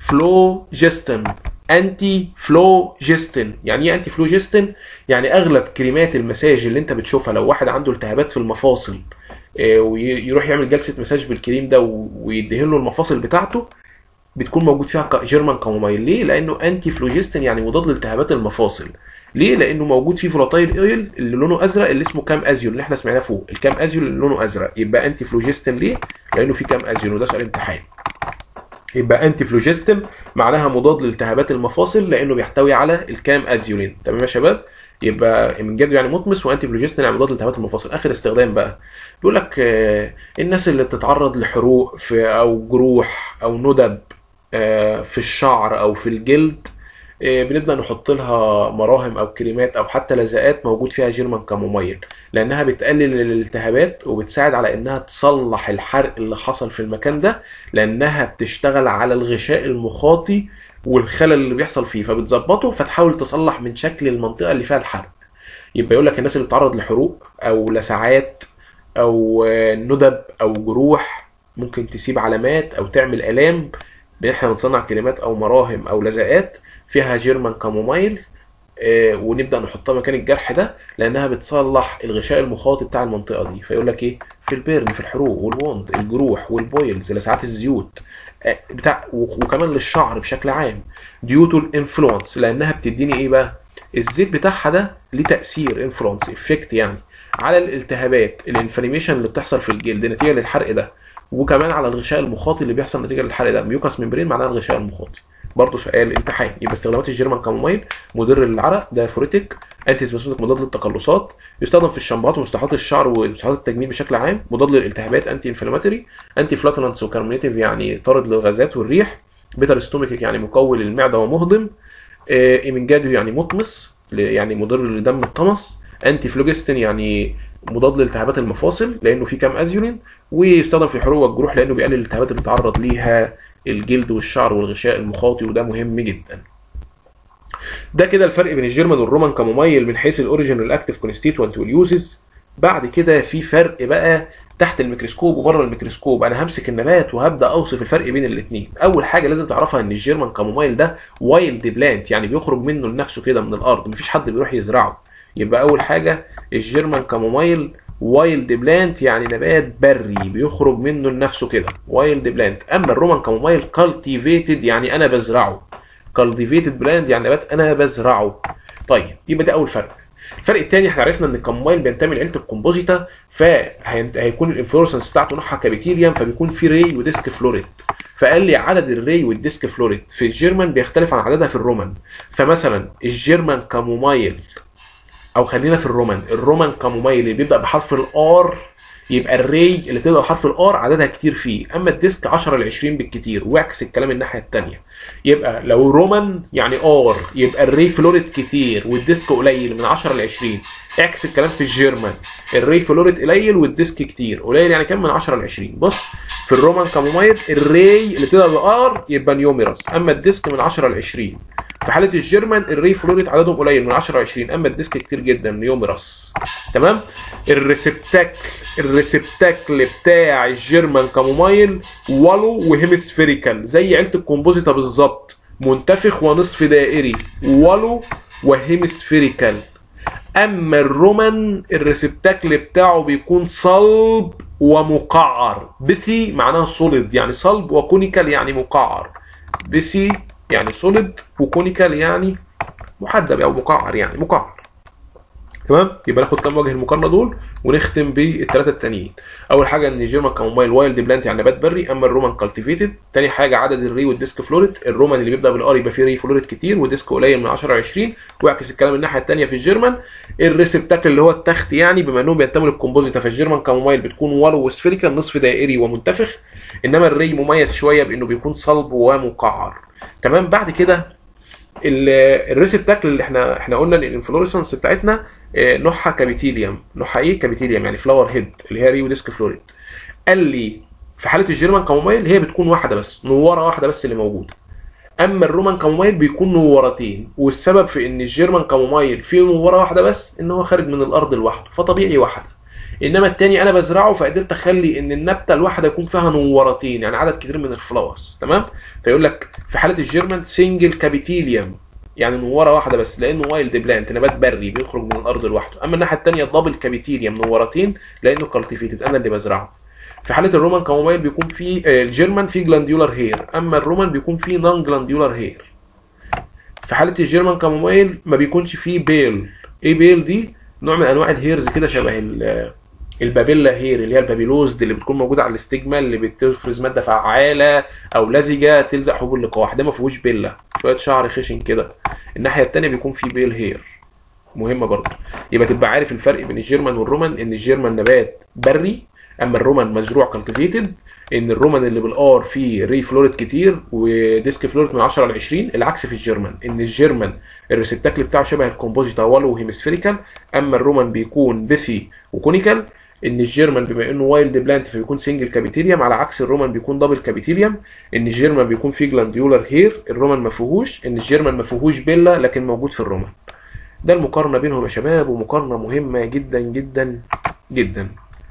فلوجستن انتي فلوجستن يعني ايه انتي فلوجستن يعني اغلب كريمات المساج اللي انت بتشوفها لو واحد عنده التهابات في المفاصل آه، ويروح يعمل جلسه مساج بالكريم ده و- ويدهن له المفاصل بتاعته بتكون موجود فيها ك- جيرمان كامومايل ليه لانه انتي فلوجستن يعني مضاد لالتهابات المفاصل ليه لانه موجود فيه فولاتايل اويل اللي لونه ازرق اللي اسمه كام ازيول اللي احنا سمعناه فوق الكام ازيول اللي لونه ازرق يبقى انتي فلوجستن ليه لانه فيه كام ازيول وده سؤال امتحان يبقى انتي فلوجستن معناها مضاد لالتهابات المفاصل لانه بيحتوي على الكام ازيولين تمام يا شباب يبقى من جد يعني مطمس وانتي فلوجستن يعني مضاد لالتهابات المفاصل اخر استخدام بقى بيقول لك آه، الناس اللي بتتعرض لحروق في او جروح او ندب آه، في الشعر او في الجلد آه، بنبدا نحط لها مراهم او كريمات او حتى لزقات موجود فيها جيرمان كامومايل لانها بتقلل الالتهابات وبتساعد على انها تصلح الحرق اللي حصل في المكان ده لانها بتشتغل على الغشاء المخاطي والخلل اللي بيحصل فيه فبتظبطه فتحاول تصلح من شكل المنطقه اللي فيها الحرق يبقى يقول لك الناس اللي بتتعرض لحروق او لسعات او آه، ندب او جروح ممكن تسيب علامات او تعمل الام احنا بنصنع كلمات او مراهم او لزقات فيها جيرمان كامومايل آه، ونبدا نحطها مكان الجرح ده لانها بتصلح الغشاء المخاطي بتاع المنطقه دي فيقول لك ايه في البيرن في الحروق والوند الجروح والبويلز لساعات الزيوت آه، بتاع و- وكمان للشعر بشكل عام ديوتو الانفلونس لانها بتديني ايه بقى الزيت بتاعها ده ليه تاثير انفلونس افكت يعني على الالتهابات الانفلاميشن اللي بتحصل في الجلد نتيجه للحرق ده وكمان على الغشاء المخاطي اللي بيحصل نتيجه للحرق ده ميوكاس ممبرين معناها الغشاء المخاطي برضه سؤال امتحان يبقى استخدامات الجيرمان كامومايل مضر للعرق دايفوريتك انتي سباسموديك مضاد للتقلصات يستخدم في الشامبوهات ومستحضرات الشعر ومستحضرات التجميل بشكل عام مضاد للالتهابات انتي انفلاماتوري انتي فلاتولانس وكارمونيتيف يعني طارد للغازات والريح بيتر ستوميك يعني مقوي للمعده ومهضم آه، ايمنجاديو يعني مطمس ل- يعني مضر لدم الطمس انتي فلوجستين يعني مضاد لالتهابات المفاصل لانه فيه كام ازيولين ويستخدم في الحروق والجروح لانه بيقلل الالتهابات اللي بيتعرض ليها الجلد والشعر والغشاء المخاطي وده مهم جدا ده كده الفرق بين الجيرمان والرومان كمميل من حيث الاوريجين والاكتيف كونستيتوانت واليوزز بعد كده في فرق بقى تحت الميكروسكوب وبره الميكروسكوب انا همسك النبات وهبدا اوصف الفرق بين الاثنين اول حاجه لازم تعرفها ان الجيرمان كمومايل ده وايلد بلانت يعني بيخرج منه لنفسه كده من الارض مفيش حد بيروح يزرعه يبقى اول حاجه الجيرمان كمومايل وايلد بلانت يعني نبات بري بيخرج منه لنفسه كده وايلد بلانت اما الرومان كمومايل كالتيفيتد يعني انا بزرعه كالتيفيتد بلاند يعني نبات انا بزرعه طيب يبقى ده اول فرق الفرق الثاني احنا عرفنا ان الكمومايل بينتمي لعيله الكومبوزيتا فهيكون الانفلورسنس بتاعته نوعها كابيتيريم فبيكون في ري وديسك فلوريت فقال لي عدد الري والديسك فلوريت في الجيرمان بيختلف عن عددها في الرومان فمثلا الجيرمان كامومايل او خلينا في الرومان الرومان كامومايل اللي بيبدا بحرف الار يبقى الري اللي بتبدا بحرف الار عددها كتير فيه اما الديسك 10 ل 20 بالكتير واعكس الكلام الناحيه الثانيه يبقى لو رومان يعني ار يبقى الري فلوريت كتير والديسك قليل من 10 ل 20 اعكس الكلام في الجيرمان الري فلوريت قليل والديسك كتير قليل يعني كام من 10 ل 20 بص في الرومان كامومايل الري اللي بتبدا بار يبقى نيوميرس اما الديسك من 10 ل 20 في حاله الجيرمان الري فلوريت عددهم قليل من 10 ل 20 اما الديسك كتير جدا نيوميرس تمام الريسبتاكل الريسبتاكل بتاع الجيرمان كامومايل والو وهيمسفيريكال زي عيله الكومبوزيتا بالظبط منتفخ ونصف دائري والو وهيمسفيريكال اما الرومان الريسبتاكل بتاعه بيكون صلب ومقعر بثي معناها سوليد يعني صلب وكونيكال يعني مقعر بثي يعني سوليد وكونيكال يعني محدب او مقعر يعني مقعر تمام يبقى ناخد كام وجه المقارنه دول ونختم بالثلاثه التانيين اول حاجه ان الجيرمان كموبايل وايلد بلانت يعني نبات بري اما الرومان كالتيفيتد تاني حاجه عدد الري والديسك فلوريت الرومان اللي بيبدا بالار يبقى فيه ري فلوريت كتير وديسك قليل من 10 ل 20 واعكس الكلام الناحيه الثانيه في الجيرمان الريسبتاكل اللي هو التخت يعني بما انهم بينتموا للكومبوزيتا فالجيرمان كموبايل بتكون ولو وسفيريكال نصف دائري ومنتفخ انما الري مميز شويه بانه بيكون صلب ومقعر تمام بعد كده الريسبتاكل اللي احنا احنا قلنا ان الانفلوريسنس بتاعتنا اه، نوعها كابيتيليوم نوعها ايه كابيتيليوم يعني فلاور هيد اللي هي ريو ديسك فلوريد قال لي في حاله الجيرمان كامومايل هي بتكون واحده بس نوره واحده بس اللي موجوده اما الرومان كامومايل بيكون نورتين والسبب في ان الجيرمان كامومايل فيه نوره واحده بس ان هو خارج من الارض لوحده فطبيعي واحده انما التاني انا بزرعه فقدرت اخلي ان النبته الواحده يكون فيها نورتين يعني عدد كتير من الفلاورز تمام فيقول لك في حاله الجيرمان سنجل كابيتيليوم يعني نوره واحده بس لانه وايلد بلانت نبات بري بيخرج من الارض لوحده اما الناحيه الثانيه دبل كابيتيليوم نورتين لانه كالتيفيتد انا اللي بزرعه في حاله الرومان كامومايل بيكون في آه، الجيرمان في جلانديولار هير اما الرومان بيكون في نون جلانديولار هير في حاله الجيرمان كامومايل ما بيكونش فيه بيل ايه بيل دي نوع من انواع الهيرز كده شبه ال- البابيلا هير اللي هي البابيلوز دي اللي بتكون موجوده على الاستجما اللي بتفرز ماده فعاله او لزجه تلزق حبوب اللقاح ده ما فيهوش بيلا شويه شعر خشن كده الناحيه الثانيه بيكون فيه بيل هير مهمه برضه يبقى تبقى عارف الفرق بين الجيرمان والرومان ان الجيرمان نبات بري اما الرومان مزروع كالتيفيتد ان الرومان اللي بالار فيه ري فلوريت كتير وديسك فلوريت من 10 ل 20 العكس في الجيرمان ان الجيرمان الريسبتاكل بتاعه شبه الكومبوزيتا ولو هيمسفيريكال اما الرومان بيكون بيثي وكونيكال ان الجيرمان بما انه وايلد بلانت فبيكون سنجل كابيتيليوم على عكس الرومان بيكون دبل كابيتيليوم ان الجيرمان بيكون فيه جلانديولار هير الرومان ما فيهوش ان الجيرمان ما فيهوش بيلا لكن موجود في الرومان ده المقارنه بينهم يا شباب ومقارنه مهمه جدا جدا جدا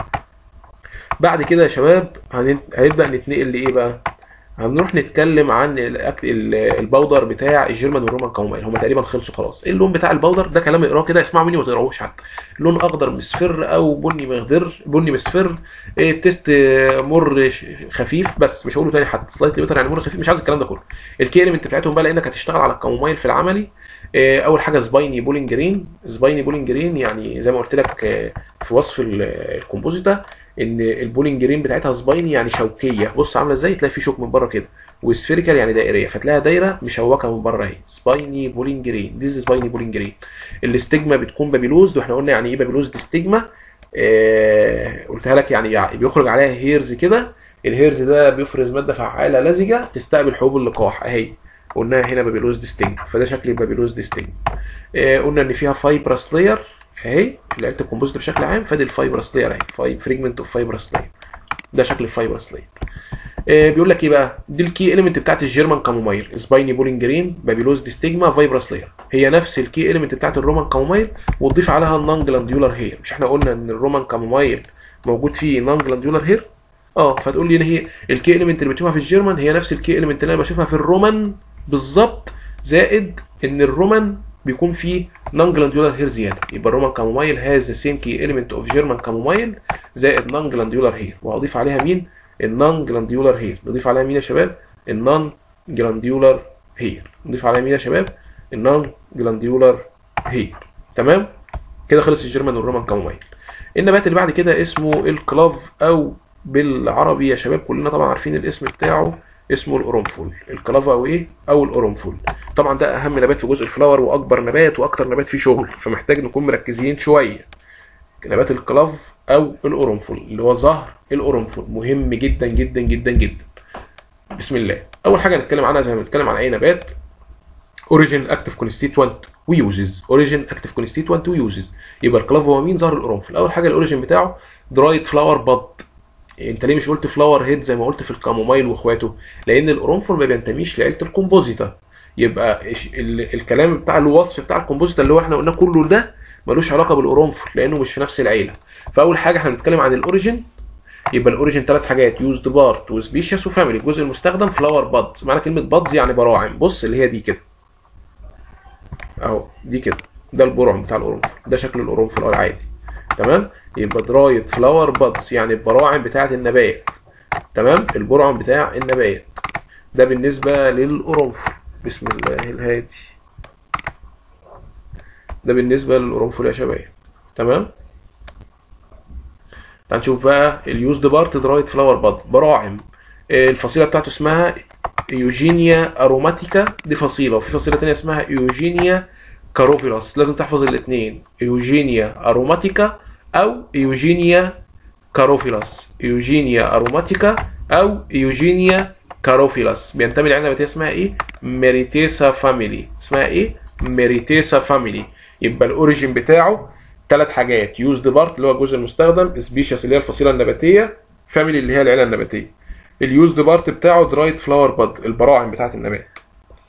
بعد كده يا شباب هن- هنبدا نتنقل لايه بقى هنروح نتكلم عن الأك- ال- البودر بتاع الجيرمان والرومان كومايل هما تقريبا خلصوا خلاص ايه اللون بتاع البودر ده كلام اقراه كده اسمعوا مني ما تقراهوش حتى لون اخضر مصفر او بني مخضر بني مصفر إيه التيست مر ش- خفيف بس مش هقوله تاني حتى سلايتلي بيتر يعني مر خفيف مش عايز الكلام ده كله الكي اليمنت بتاعتهم بقى لانك هتشتغل على الكومايل في العملي إيه، اول حاجه سبايني بولينج جرين سبايني بولينج جرين يعني زي ما قلت لك آه، في وصف ال- الكومبوزيتا ان البولينج جرين بتاعتها سبايني يعني شوكيه بص عامله ازاي تلاقي في شوك من بره كده وسفيريكال يعني دائريه فتلاقيها دايره مشوكه من بره اهي سبايني بولينج جرين دي سبايني بولينج جرين الاستجما بتكون بابيلوز واحنا قلنا يعني ايه بابيلوز دي استجما آه قلتها لك يعني, يعني بيخرج عليها هيرز كده الهيرز ده بيفرز ماده فعاله لزجه تستقبل حبوب اللقاح اهي قلناها هنا بابيلوز ديستنج فده شكل البابيلوز ديستنج آه قلنا ان فيها فايبرس لاير اهي اللي قلت الكومبوزيت بشكل عام فادي الفايبرس لاير اهي فايب فريجمنت اوف فايبرس لاير ده شكل الفايبرس لاير آه بيقول لك ايه بقى دي الكي اليمنت بتاعت الجيرمان كامومايل سبايني بولينج جرين بابيلوز ديستيجما فايبرس لاير هي نفس الكي اليمنت بتاعت الرومان كامومايل وتضيف عليها النون جلانديولار هير مش احنا قلنا ان الرومان كامومايل موجود فيه نون جلانديولار هير اه فتقول لي ان هي الكي اليمنت اللي بتشوفها في الجيرمان هي نفس الكي اليمنت اللي انا بشوفها في الرومان بالظبط زائد ان الرومان بيكون فيه نون جلانديولار هير زياده يبقى الرومان كامومايل هاز ذا سيم كي اليمنت اوف جيرمان كامومايل زائد نون جلانديولار هير وهضيف عليها مين النون جلانديولار هير نضيف عليها مين يا شباب النون جلانديولار هير نضيف عليها مين يا شباب النون جلانديولار هير تمام كده خلص الجيرمان والرومان كامومايل النبات اللي بعد كده اسمه الكلاف او بالعربي يا شباب كلنا طبعا عارفين الاسم بتاعه اسمه القرنفل الكلاف او ايه او القرنفل طبعا ده اهم نبات في جزء الفلاور واكبر نبات واكتر نبات فيه شغل فمحتاج نكون مركزين شويه نبات الكلاف او القرنفل اللي هو زهر القرنفل مهم جدا جدا جدا جدا بسم الله اول حاجه نتكلم عنها زي ما بنتكلم عن اي نبات اوريجين اكتف كونستيتوانت ويوزز اوريجين اكتف كونستيتوانت ويوزز يبقى الكلاف هو مين زهر القرنفل اول حاجه الاوريجين بتاعه درايد فلاور باد انت ليه مش قلت فلاور هيد زي ما قلت في الكامومايل واخواته لان القرنفل ما بينتميش لعيله الكومبوزيتا يبقى إيش- ال- الكلام بتاع الوصف بتاع الكومبوزيتا اللي هو احنا قلناه كله ده ملوش علاقه بالقرنفل لانه مش في نفس العيله فاول حاجه احنا بنتكلم عن الاوريجين يبقى الاوريجين ثلاث حاجات يوزد بارت وسبيشيس وفاميلي الجزء المستخدم فلاور بادز معنى كلمه بادز يعني براعم بص اللي هي دي كده اهو دي كده ده البرعم بتاع القرنفل ده شكل القرنفل اه العادي تمام يبقى درايد فلاور بادز يعني البراعم بتاعه النبات تمام البرعم بتاع النبات ده بالنسبه للقرنفل بسم الله الهادي ده بالنسبة للقرنفل يا شباب تمام تعال نشوف بقى اليوزد بارت درايد فلاور باد براعم آه، الفصيلة بتاعته اسمها ايوجينيا اروماتيكا دي فصيلة وفي فصيلة تانية اسمها ايوجينيا كاروفيلاس لازم تحفظ الاثنين ايوجينيا اروماتيكا او ايوجينيا كاروفيلاس ايوجينيا اروماتيكا او ايوجينيا كاروفيلاس بينتمي لعيله نباتيه اسمها ايه ميريتيسا فاميلي اسمها ايه ميريتيسا فاميلي يبقى الاوريجين بتاعه ثلاث حاجات يوزد بارت اللي هو الجزء المستخدم سبيشيس اللي هي الفصيله النباتيه فاميلي اللي هي العيله النباتيه اليوزد بارت بتاعه درايد فلاور باد البراعم بتاعه النبات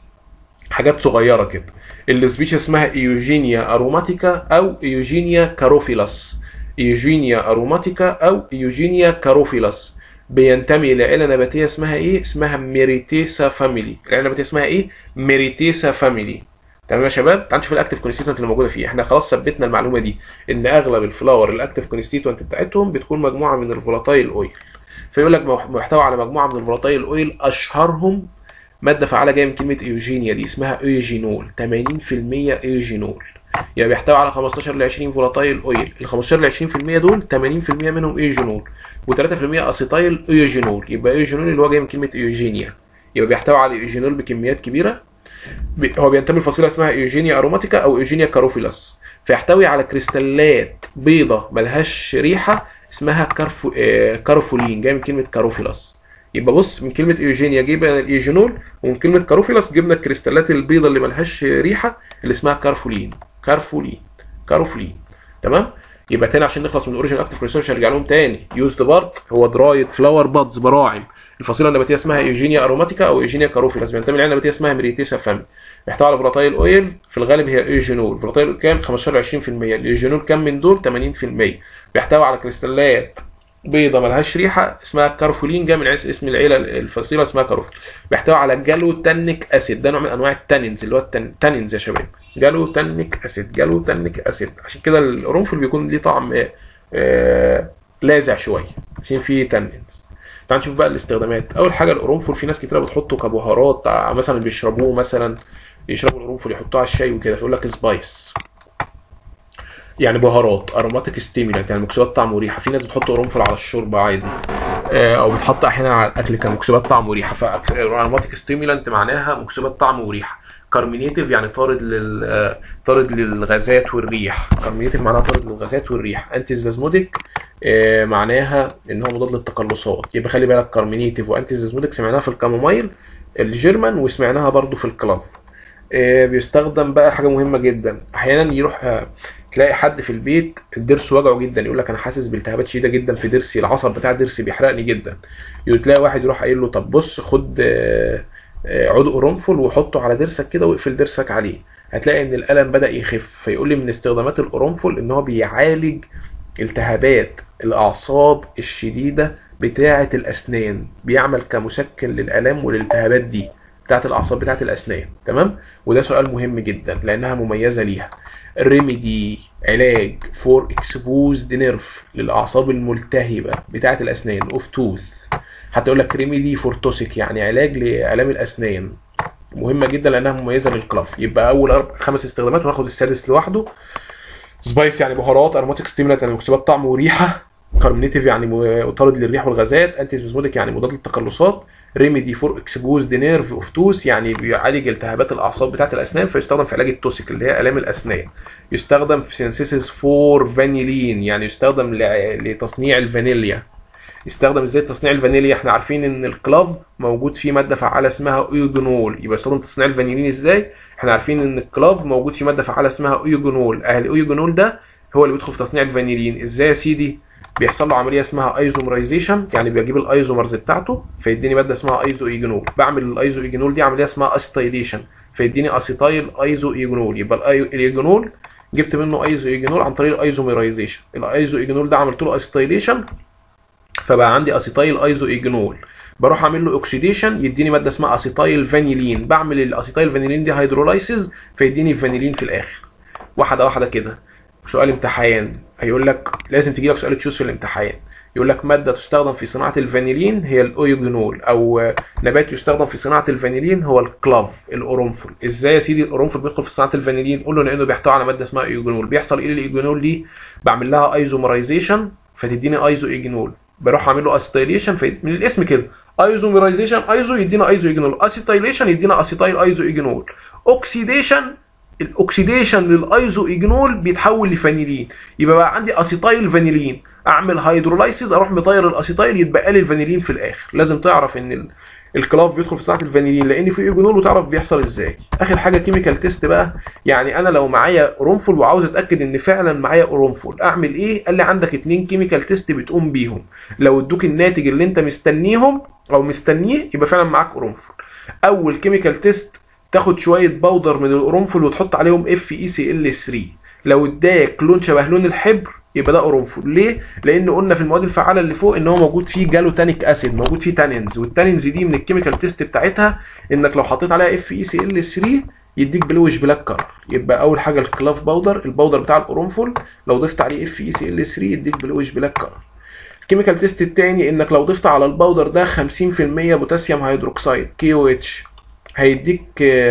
حاجات صغيره كده السبيشيس اسمها ايوجينيا اروماتيكا او ايوجينيا كاروفيلاس ايوجينيا اروماتيكا او ايوجينيا كاروفيلاس بينتمي لعيله نباتيه اسمها ايه اسمها ميريتيسا فاميلي العيله النباتيه اسمها ايه ميريتيسا فاميلي تمام يا شباب تعالوا نشوف الاكتيف كونستيتوينت اللي موجوده فيه احنا خلاص ثبتنا المعلومه دي ان اغلب الفلاور الاكتيف كونستيتوينت بتاعتهم بتكون مجموعه من الفولاتايل اويل فيقول لك محتوى على مجموعه من الفولاتايل اويل اشهرهم ماده فعاله جايه من كلمه ايوجينيا دي اسمها ايوجينول 80% ايوجينول يعني بيحتوي على 15 ل 20 فولاتايل اويل ال 15 ل 20% دول 80% منهم ايوجينول و3% اسيتايل ايوجينول يبقى ايوجينول اللي هو جاي من كلمه ايوجينيا يبقى بيحتوي على ايوجينول بكميات كبيره بي- هو بينتمي لفصيله اسمها ايوجينيا اروماتيكا او ايوجينيا كاروفيلاس فيحتوي على كريستالات بيضة ملهاش ريحة اسمها كارفو... آه، كاروفولين جاي من كلمة كاروفيلاس يبقى بص من كلمة ايوجينيا جبنا الايوجينول ومن كلمة كاروفيلاس جبنا الكريستالات البيضة اللي ملهاش ريحة اللي اسمها كارفولين كارفولين كاروفولين تمام يبقى تاني عشان نخلص من الاوريجين اكتيف كريستال نرجع لهم تاني يوزد بارت هو درايد فلاور بادز براعم الفصيله النباتيه اسمها ايوجينيا اروماتيكا او ايوجينيا كاروفيلاس بينتمي لعيله نباتيه اسمها ميريتيسا فامي بيحتوي على فولاتايل اويل في الغالب هي ايوجينول فولاتايل كام 15 ل 20% الايوجينول كام من دول 80% بيحتوي على كريستالات بيضة ملهاش ريحة اسمها كارفولين جاي من عس- اسم العيلة الفصيلة اسمها كاروفيل بيحتوي على جالوتانيك اسيد ده نوع من انواع التانينز اللي هو التن... تانينز يا شباب جالوتانيك اسيد جالوتانيك اسيد عشان كده القرنفل بيكون ليه طعم آه، آه، لاذع شوية عشان فيه تانينز تعال نشوف بقى الاستخدامات اول حاجه القرنفل في ناس كتير بتحطه كبهارات ع- مثلا بيشربوه مثلا يشربوا القرنفل يحطوه على الشاي وكده فيقول لك سبايس يعني بهارات اروماتيك ستيمولانت يعني مكسبات طعم وريحه في ناس بتحط قرنفل على الشوربه عادي آه، او بتحط احيانا على الاكل كمكسبات طعم وريحه فاروماتيك ستيمولانت معناها مكسبات طعم وريحه كارمينيتيف يعني طارد لل آه، طارد للغازات والريح كارمينيتيف معناها طارد للغازات والريح انتي سبازموديك آه، معناها ان هو مضاد للتقلصات يبقى خلي بالك كارمينيتيف وانتي سبازموديك سمعناها في الكامومايل الجيرمان وسمعناها برضو في الكلاف آه، بيستخدم بقى حاجه مهمه جدا احيانا يروح آه، تلاقي حد في البيت الضرس وجعه جدا يقول لك انا حاسس بالتهابات شديده جدا في ضرسي العصب بتاع ضرسي بيحرقني جدا تلاقي واحد يروح قايل له طب بص خد آه، آه، عود قرنفل وحطه على ضرسك كده واقفل ضرسك عليه هتلاقي ان الالم بدا يخف فيقول لي من استخدامات القرنفل ان هو بيعالج التهابات الاعصاب الشديده بتاعه الاسنان بيعمل كمسكن للالام والالتهابات دي بتاعه الاعصاب بتاعه الاسنان تمام وده سؤال مهم جدا لانها مميزه ليها ريميدي علاج فور اكسبوزد نيرف للاعصاب الملتهبه بتاعه الاسنان اوف توث حتى يقول لك ريميدي فور توسيك يعني علاج لالام الاسنان مهمه جدا لانها مميزه للكلاف يبقى اول أربع خمس استخدامات وناخد السادس لوحده سبايس يعني بهارات اروماتيك ستيمولانت يعني مكسبات طعم وريحه كارمينيتيف يعني م- طارد للريح والغازات انتي سبازموديك يعني مضاد للتقلصات ريميدي فور اكسبوزد نيرف اوف توث يعني بيعالج التهابات الاعصاب بتاعه الاسنان فيستخدم في علاج التوسيك اللي هي الام الاسنان يستخدم في سينسيسيس فور فانيلين يعني يستخدم لع- لتصنيع الفانيليا يستخدم ازاي تصنيع الفانيليا احنا عارفين ان الكلاف موجود فيه ماده فعاله اسمها ايوجينول يبقى يستخدم تصنيع الفانيلين ازاي احنا عارفين ان الكلاف موجود فيه ماده فعاله اسمها ايوجينول اهل الايوجينول ده هو اللي بيدخل في تصنيع الفانيلين ازاي يا سيدي بيحصل له عمليه اسمها ايزومرايزيشن يعني بيجيب الايزومرز بتاعته فيديني ماده اسمها ايزو ايجينول بعمل الايزو ايجينول دي عمليه اسمها اسيتايليشن فيديني اسيتايل ايزو ايجينول يبقى الأي- الايجينول جبت منه ايزو ايجينول عن طريق الايزوميرايزيشن الايزو ايجينول ده عملت له اسيتايليشن فبقى عندي اسيتايل ايزو ايجينول بروح اعمل له اوكسيديشن يديني ماده اسمها اسيتايل فانيلين بعمل الاسيتايل فانيلين دي هيدرولايسيز فيديني فانيلين في الاخر واحده واحده كده سؤال امتحان هيقول لك لازم تجي لك سؤال تشوز في الامتحان يقول لك ماده تستخدم في صناعه الفانيلين هي الاويوجينول او نبات يستخدم في صناعه الفانيلين هو الكلاف القرنفل ازاي يا سيدي القرنفل بيدخل في صناعه الفانيلين قول له لانه بيحتوي على ماده اسمها ايوجينول بيحصل ايه للايوجينول دي بعمل لها ايزومرايزيشن فتديني ايزو ايجينول بروح اعمل له اسيتايليشن من الاسم كده ايزومرايزيشن ايزو يدينا ايزو ايجينول اسيتايليشن يدينا اسيتايل ايزو ايجينول اوكسيديشن الاكسيديشن للايزو ايجينول بيتحول لفانيلين يبقى بقى عندي اسيتايل فانيلين اعمل هيدرولايسيس اروح مطير الاسيتايل يتبقى لي الفانيلين في الاخر لازم تعرف ان ال... الكلاف بيدخل في صناعه الفانيلين لان في ايجونول وتعرف بيحصل ازاي اخر حاجه كيميكال تيست بقى يعني انا لو معايا قرنفل وعاوز اتاكد ان فعلا معايا قرنفل اعمل ايه قال لي عندك اتنين كيميكال تيست بتقوم بيهم لو ادوك الناتج اللي انت مستنيهم او مستنيه يبقى فعلا معاك قرنفل اول كيميكال تيست تاخد شويه باودر من القرنفل وتحط عليهم اف اي سي ال 3 لو اداك لون شبه لون الحبر يبقى ده قرنفل ليه لان قلنا في المواد الفعاله اللي فوق ان هو موجود فيه جالوتانيك اسيد موجود فيه تانينز والتانينز دي من الكيميكال تيست بتاعتها انك لو حطيت عليها اف اي سي ال 3 يديك بلوش بلاك كلر يبقى اول حاجه الكلاف باودر الباودر بتاع القرنفل لو ضفت عليه اف اي سي ال 3 يديك بلوش بلاك كلر الكيميكال تيست التاني انك لو ضفت على الباودر ده 50% بوتاسيوم هيدروكسيد كي او اتش هيديك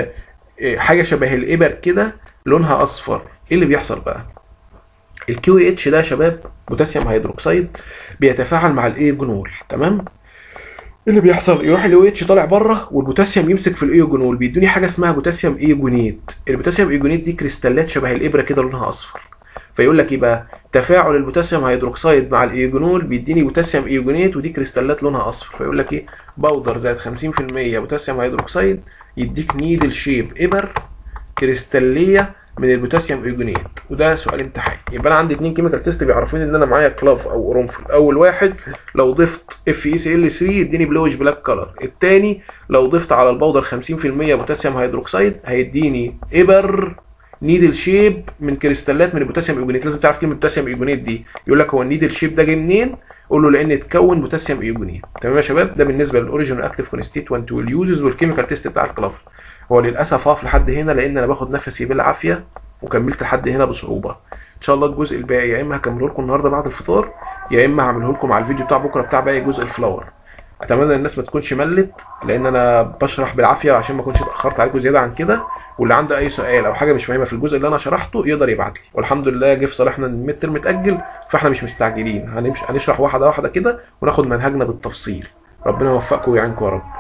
حاجه شبه الابر كده لونها اصفر ايه اللي بيحصل بقى الكيو اتش ده يا شباب بوتاسيوم هيدروكسيد بيتفاعل مع الايجونول تمام اللي بيحصل يروح الاو اتش طالع بره والبوتاسيوم يمسك في الايجونول بيدوني حاجه اسمها بوتاسيوم ايجونيت البوتاسيوم ايجونيت دي كريستالات شبه الابره كده لونها اصفر فيقول لك يبقى تفاعل البوتاسيوم هيدروكسيد مع الايجونول بيديني بوتاسيوم ايجونيت ودي كريستالات لونها اصفر فيقول لك ايه باودر زائد 50% بوتاسيوم هيدروكسيد يديك نيدل شيب ابر كريستاليه من البوتاسيوم ايجونيت وده سؤال امتحان يبقى انا عندي اتنين كيميكال تيست بيعرفوني ان انا معايا كلاف او قرنفل اول واحد لو ضفت اف اي سي ال 3 يديني بلوش بلاك كلر التاني لو ضفت على البودر 50% بوتاسيوم هيدروكسيد هيديني ابر نيدل شيب من كريستالات من البوتاسيوم ايجونيت لازم تعرف كلمه بوتاسيوم ايجونيت دي يقول لك هو النيدل شيب ده جه منين قول له لان اتكون بوتاسيوم ايجونيت تمام يا شباب ده بالنسبه للاوريجين اكتيف كونستيتوينت واليوزز والكيميكال تيست بتاع الكلاف هو للاسف هقف لحد هنا لان انا باخد نفسي بالعافيه وكملت لحد هنا بصعوبه ان شاء الله الجزء الباقي يا اما هكمله لكم النهارده بعد الفطار يا اما هعمله لكم على الفيديو بتاع بكره بتاع باقي جزء الفلاور اتمنى الناس ما تكونش ملت لان انا بشرح بالعافيه عشان ما اكونش اتاخرت عليكم زياده عن كده واللي عنده اي سؤال او حاجه مش فاهمها في الجزء اللي انا شرحته يقدر يبعت لي والحمد لله جه في صالحنا ان الميد ترم اتاجل فاحنا مش مستعجلين هنمشي هنشرح واحده واحده كده وناخد منهجنا بالتفصيل ربنا يوفقكم ويعينكم يا رب